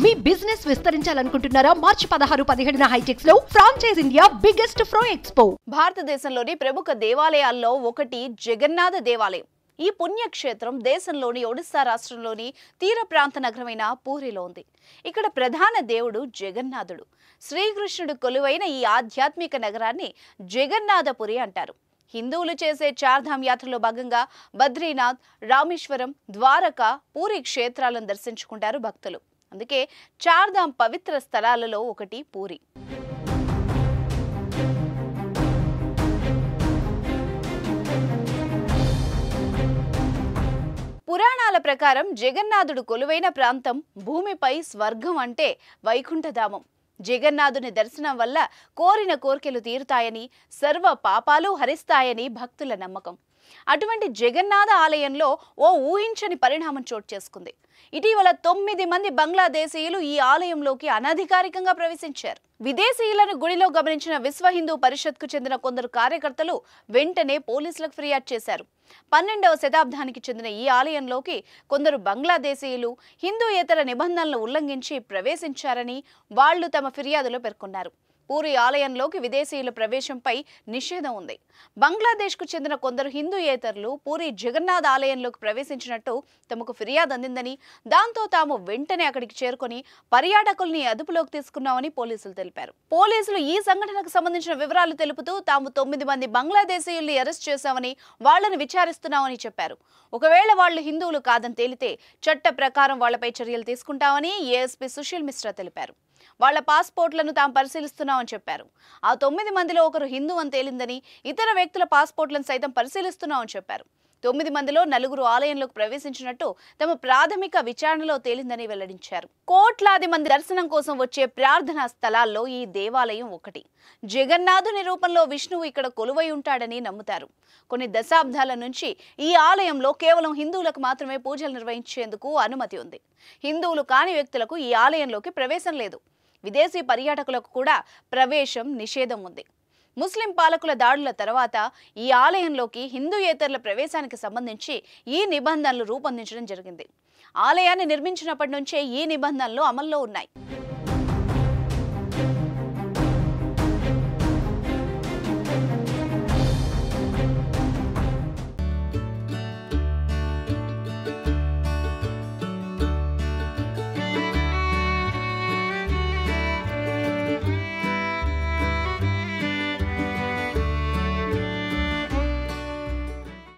మీ business విస్తరించాలనుకుంటున్నారా మార్చి పదహారు పదిహేడున హైటెక్స్ లో ఫ్రాంచైజ్ ఇండియా బిగ్గెస్ట్ ఫ్రో ఎక్స్పో భారతదేశంలోని ప్రముఖ దేవాలయాల్లో ఒకటి జగన్నాథ దేవాలయం ఈ పుణ్యక్షేత్రం దేశంలోని ఒడిశా రాష్ట్రంలోని తీర ప్రాంత నగరమైన పూరిలో ఉంది ఇక్కడ ప్రధాన దేవుడు జగన్నాథుడు శ్రీకృష్ణుడు కొలువైన ఈ ఆధ్యాత్మిక నగరాన్ని జగన్నాథపురి అంటారు హిందువులు చేసే చార్ధామ్ యాత్రలో భాగంగా బద్రీనాథ్ రామేశ్వరం ద్వారక పూరి క్షేత్రాలను దర్శించుకుంటారు భక్తులు అందుకే చార్ధామ్ పవిత్ర స్థలాలలో ఒకటి పూరి పురాణాల ప్రకారం జగన్నాథుడు కొలువైన ప్రాంతం భూమిపై స్వర్గం అంటే వైకుంఠధామం జగన్నాథుని దర్శనం వల్ల కోరిన కోర్కెలు తీరుతాయని సర్వ పాపాలు హరిస్తాయని భక్తుల నమ్మకం అటువంటి జగన్నాథ ఆలయంలో ఓ ఊహించని పరిణామం చోటు చేసుకుంది ఇటీవల తొమ్మిది మంది బంగ్లాదేశీయులు ఈ ఆలయంలోకి అనధికారికంగా ప్రవేశించారు విదేశీయులను గుడిలో గమనించిన విశ్వ హిందూ పరిషత్కు చెందిన కొందరు కార్యకర్తలు వెంటనే పోలీసులకు ఫిర్యాదు చేశారు పన్నెండవ శతాబ్దానికి చెందిన ఈ ఆలయంలోకి కొందరు బంగ్లాదేశీయులు హిందూయేతర నిబంధనలను ఉల్లంఘించి ప్రవేశించారని వాళ్లు తమ ఫిర్యాదులో పేర్కొన్నారు పూరి ఆలయంలోకి విదేశీయుల ప్రవేశంపై నిషేధం ఉంది బంగ్లాదేశ్కు చెందిన కొందరు హిందూయేతరులు పూరి జగన్నాథ్ ఆలయంలోకి ప్రవేశించినట్టు తమకు ఫిర్యాదు అందిందని దాంతో తాము వెంటనే అక్కడికి చేరుకొని పర్యాటకుల్ని అదుపులోకి తీసుకున్నామని పోలీసులు తెలిపారు పోలీసులు ఈ సంఘటనకు సంబంధించిన వివరాలు తెలుపుతూ తాము తొమ్మిది మంది బంగ్లాదేశీయుల్ని అరెస్ట్ చేశామని వాళ్లను విచారిస్తున్నామని చెప్పారు ఒకవేళ వాళ్ళు హిందువులు కాదని తేలితే చట్ట ప్రకారం వాళ్లపై చర్యలు తీసుకుంటామని ఏఎస్పీ సుశీల్ మిశ్రా తెలిపారు వాళ్ల పాస్పోర్ట్లను తాము పరిశీలిస్తున్నామని చెప్పారు ఆ తొమ్మిది మందిలో ఒకరు హిందూ అని తేలిందని ఇతర వ్యక్తుల పాస్పోర్ట్లను సైతం పరిశీలిస్తున్నామని చెప్పారు తొమ్మిది మందిలో నలుగురు ఆలయంలోకి ప్రవేశించినట్టు తమ ప్రాథమిక విచారణలో తేలిందని వెల్లడించారు కోట్లాది మంది దర్శనం కోసం వచ్చే ప్రార్థనా స్థలాల్లో ఈ దేవాలయం ఒకటి జగన్నాథుని రూపంలో విష్ణువు ఇక్కడ కొలువై ఉంటాడని నమ్ముతారు కొన్ని దశాబ్దాల నుంచి ఈ ఆలయంలో కేవలం హిందువులకు మాత్రమే పూజలు నిర్వహించేందుకు అనుమతి ఉంది హిందువులు కాని వ్యక్తులకు ఈ ఆలయంలోకి ప్రవేశం లేదు విదేశీ పర్యాటకులకు కూడా ప్రవేశం నిషేధం ఉంది ముస్లిం పాలకుల దాడుల తర్వాత ఈ ఆలయంలోకి హిందూయేతరుల ప్రవేశానికి సంబంధించి ఈ నిబంధనలు రూపొందించడం జరిగింది ఆలయాన్ని నిర్మించినప్పటి నుంచే ఈ నిబంధనలు అమల్లో ఉన్నాయి